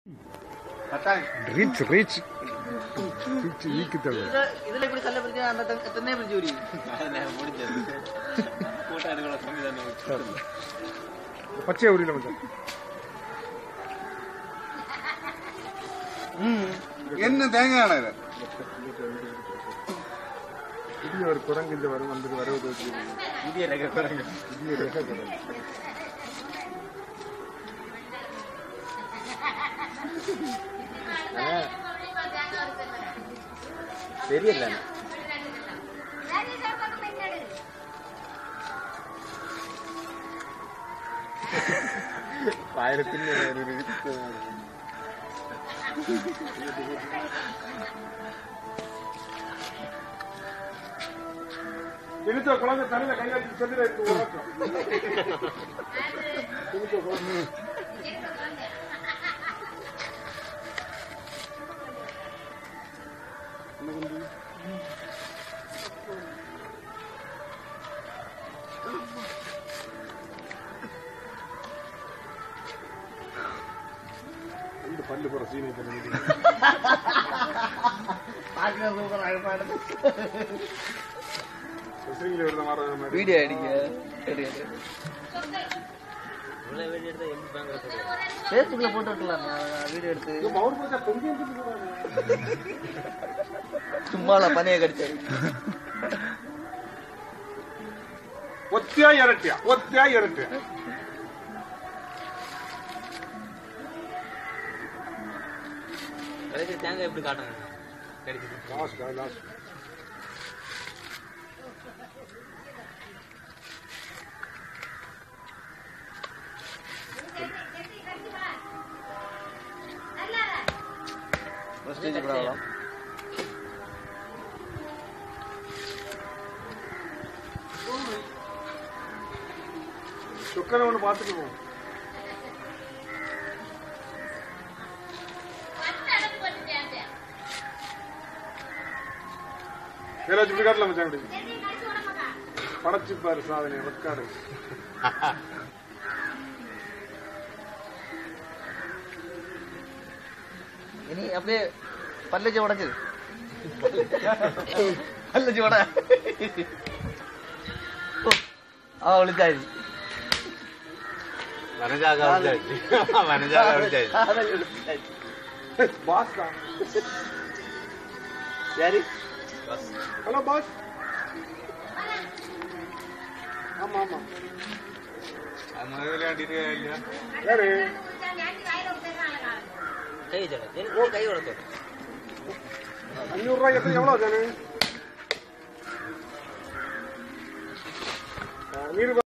reach reach reach ஈக்கு தவிர இதுல இதுல இப்படி கல்ல பிரிச்சு அந்த தெ- தென்னை பிரிச்சு விடி பச்சை உரியில மச்சான் என்ன தேங்காய் இது புதிய ஒரு குரங்கு இந்த வரும் வந்துட்டு வருவது புதிய ரக குரங்கு புதிய ரக குரங்கு தெரியல ஆயிரத்தில் இழுத்த குழந்தை தலையில கையாட்டி சொல்லிட இந்த பல்லு போற சீனை பண்ணி பாக்க சூப்பர் அழகானது ஸ்ரீங்களே விருத மாற மாதிரி வீடியோ அடிக்க சரி ஃபேஸ்புக்ல போட்டு வைக்கலாம் வீடியோ எடுத்து அவர் பார்த்தா தொங்கி வந்துட்டு போறாங்க சும்மால பனைய கடிச்சாரு ஒத்தியா இரட்டியா ஒத்தியா இரட்டியா தேங்காய் எப்படி காட்டுங்க கிடைக்குது லாஸ்ட் லாஸ்ட் ஸ்டேஜ் கூட ஆகலாம் சுக்கரை ஒன்று பார்த்துட்டு போவோம் ஏதாச்சும் இப்படி காட்டலாம் மச்சான் இப்படி படைச்சு பாரு சாதனை ரெக்கார்டு இனி அப்படியே பல்லஜி உடஞ்சு பல்லஜி உட ஆ ஒளிச்சாச்சு வனஜாக விழுந்தாச்சு வனஜாக விழுந்தாச்சு பாஸ் தான் யாரு ஹலோ பாஸ் ஆமா ஆமா அது விளையாடிட்டு இல்லையா யாரு கை சொல்ல கை உடச்சு அஞ்சூறு ரூபாய் எத்தனை எவ்வளோ தானே நீர்